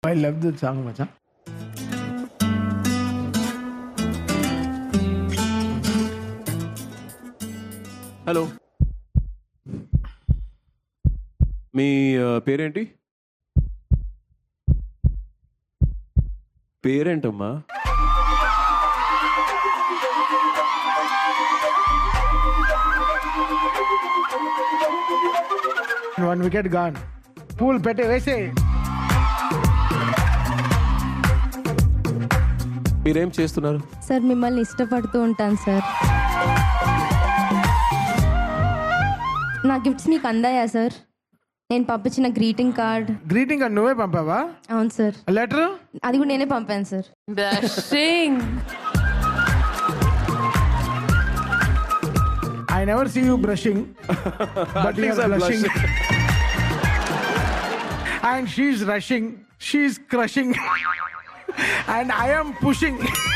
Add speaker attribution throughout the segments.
Speaker 1: I love this song మచా
Speaker 2: hello మీ ఆ, పేరేంటి పేరేంటమ్మా
Speaker 1: వన్ వికెట్ గాన్ పూల్ పెట్టే వేసే
Speaker 2: మీరేం చేస్తున్నారు
Speaker 3: సార్ మిమ్మల్ని ఇష్టపడుతూ ఉంటాను సార్ నా గిఫ్ట్స్ మీకు అందాయా సార్ నేను పంపించిన గ్రీటింగ్ కార్డ్
Speaker 1: గ్రీటింగ్ కార్డ్ నువ్వే పంపావా
Speaker 3: అవును సార్
Speaker 1: లెటర్
Speaker 3: అది కూడా నేనే పంపాను sir
Speaker 4: Blushing.
Speaker 1: I never see you brushing but you
Speaker 2: least I'm
Speaker 1: blushing
Speaker 2: blushing.
Speaker 1: And she rushing she crushing and I am pushing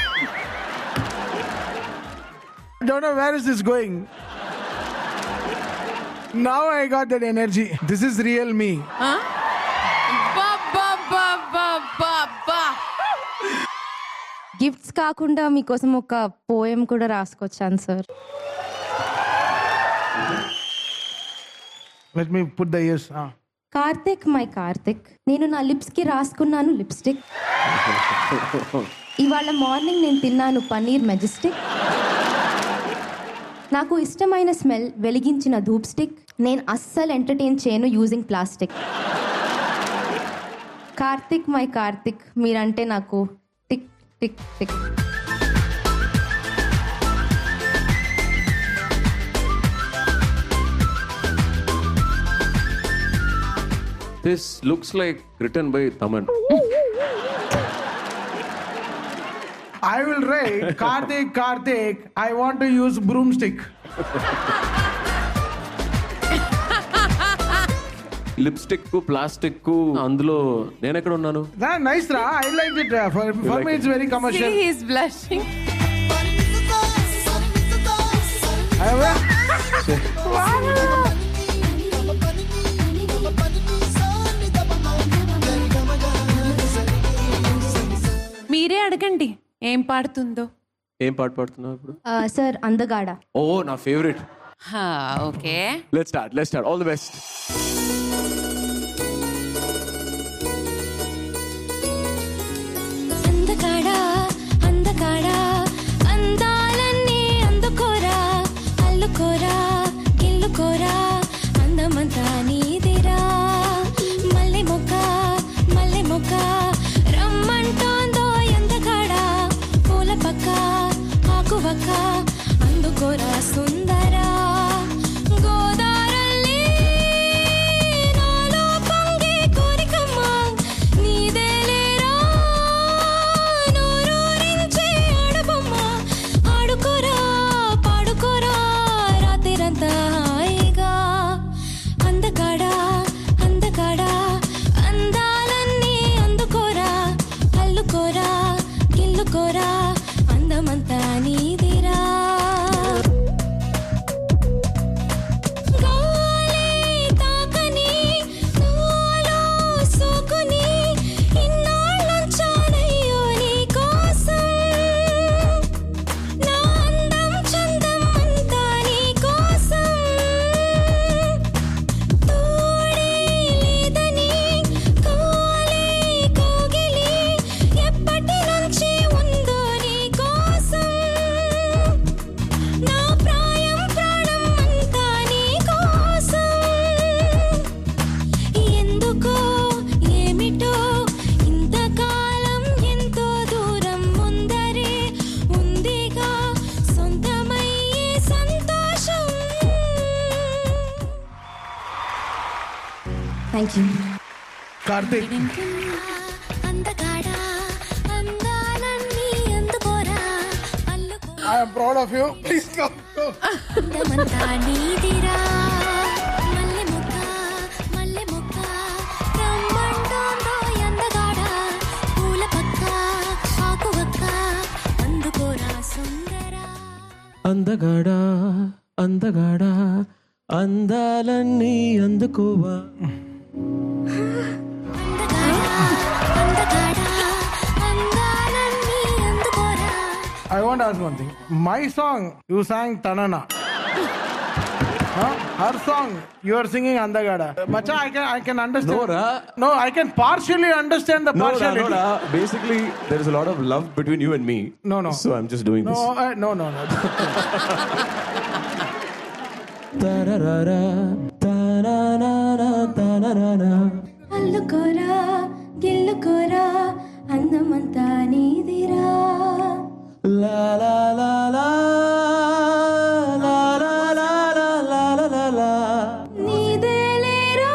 Speaker 1: don't know where is this going now I got that energy this is real me
Speaker 4: Huh? Ba ba ba ba ba ba.
Speaker 3: Gifts కాకుండా మీకోసం ఒక poem కూడా రాసుకొచ్చాను sir
Speaker 1: let me put the years
Speaker 3: Karthik my Karthik నేను నా lips కి రాసుకున్నాను lipstick ఇవాళ మార్నింగ్ నేను తిన్నాను పన్నీర్ మెజెస్టిక్ నాకు ఇష్టమైన స్మెల్ వెలిగించిన ధూప్ స్టిక్ నేను అస్సలు ఎంటర్టైన్ చేయను using plastic Karthik my Karthik మీరంటే నాకు tick tick tick
Speaker 2: this looks like return by Thaman
Speaker 1: I will write Karthik, Karthik, I want to use broomstick.
Speaker 2: Lipstick plastic అందులో నేను ఎక్కడ ఉన్నాను
Speaker 1: That nice, Ra. I liked it. uh, For, for
Speaker 2: like
Speaker 1: me, it's very commercial.
Speaker 4: See, he's blushing.
Speaker 1: I-
Speaker 4: మీరే అడగండి ఏం పాడుతుందో
Speaker 2: ఏం పాట పాడుతున్నావు ఇప్పుడు
Speaker 3: సార్ అందగాడ
Speaker 2: ఓ నా ఫేవరెట్
Speaker 4: హా, okay
Speaker 2: let start let start all the best
Speaker 5: అందగాడా అందగాడా అందాలన్నీ అందుకోరా అల్లుకోరా గిల్లుకోరా అందమంతా నీదిరా మల్లె మొక్క మల్లె మొక్క రమ్మంటోందో ఎందగాడా పూల పక్క ఆకువక్క అందుకోరా సుందరా గోదారల్లి నాలో పొంగే కోరికమ్మ నీదేలేరా నోరూరించే ఆడబొమ్మ ఆడుకోరా పాడుకోరా రాత్రిరంతా హాయిగా అందగాడా అందగాడా అందాలన్నీ అందుకోరా అల్లుకోరా గిల్లుకోరా అందమంతా నీదిరా గాలి తాకని నాలో సోకుని ఇన్నాళ్ళొచ్చానయ్యో నీ కోసం నా అందం చందం అంతా నీ కోసం తోడే లేదని కాలే కోగిలి ఎప్పటి నుంచి ఉందో నీ కోసం నా ప్రాయం ప్రాణం అంతా నీ కోసం ఎందుకో ఏమిటో ఇంతకాలం ఎంతో దూరం ముందరే ఉందిగా సొంతమయ్యే సంతోషం
Speaker 3: థ్యాంక్ యూ
Speaker 1: Karthik,
Speaker 5: అందగాడా అందాలన్నీ అందుకోరా అల్లుకో
Speaker 1: I am proud of you. Please come. go.
Speaker 5: అందమంతా నీదిరా మల్లె మొక్క మల్లె మొక్క రమ్మంటోందో ఎందగాడా పూల పక్క ఆకువక్క అందుకోరా సుందరా
Speaker 2: అందగాడా అందగాడా అందాలన్నీ అందుకోవా
Speaker 5: అందగాడా
Speaker 1: want to ask one thing. My song, you sang Tanana. Huh? Her song, you are singing Andagada. Macha, I can I can understand.
Speaker 2: No, ra.
Speaker 1: No, I can partially understand the
Speaker 2: No, da,
Speaker 1: partiality.
Speaker 2: no, da. Basically, there is a lot of love between you and me.
Speaker 1: No, no.
Speaker 2: So I'm just doing
Speaker 1: No,
Speaker 2: this.
Speaker 1: uh, no, no, no.
Speaker 2: Ta-ra-ra-ra, ta-na-na-na, ta-na-na-na.
Speaker 3: అల్లుకోరా గిల్లుకోరా అందమంతా నీదిరా
Speaker 2: La la la la la la la la la la la la.
Speaker 3: నీదేలేరా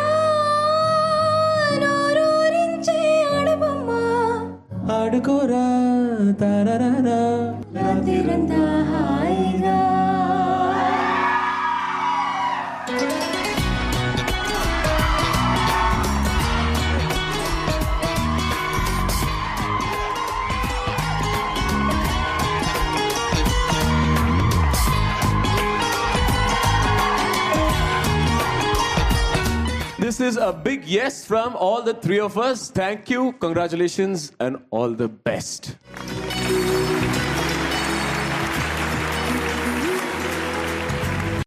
Speaker 3: నోరూరించే ఆడబొమ్మ
Speaker 2: ఆడుకోరా తారరారా
Speaker 3: రాత్రిరంతా హాయిగా
Speaker 2: This is a big yes from all the three of us. Thank you, congratulations, and all the best.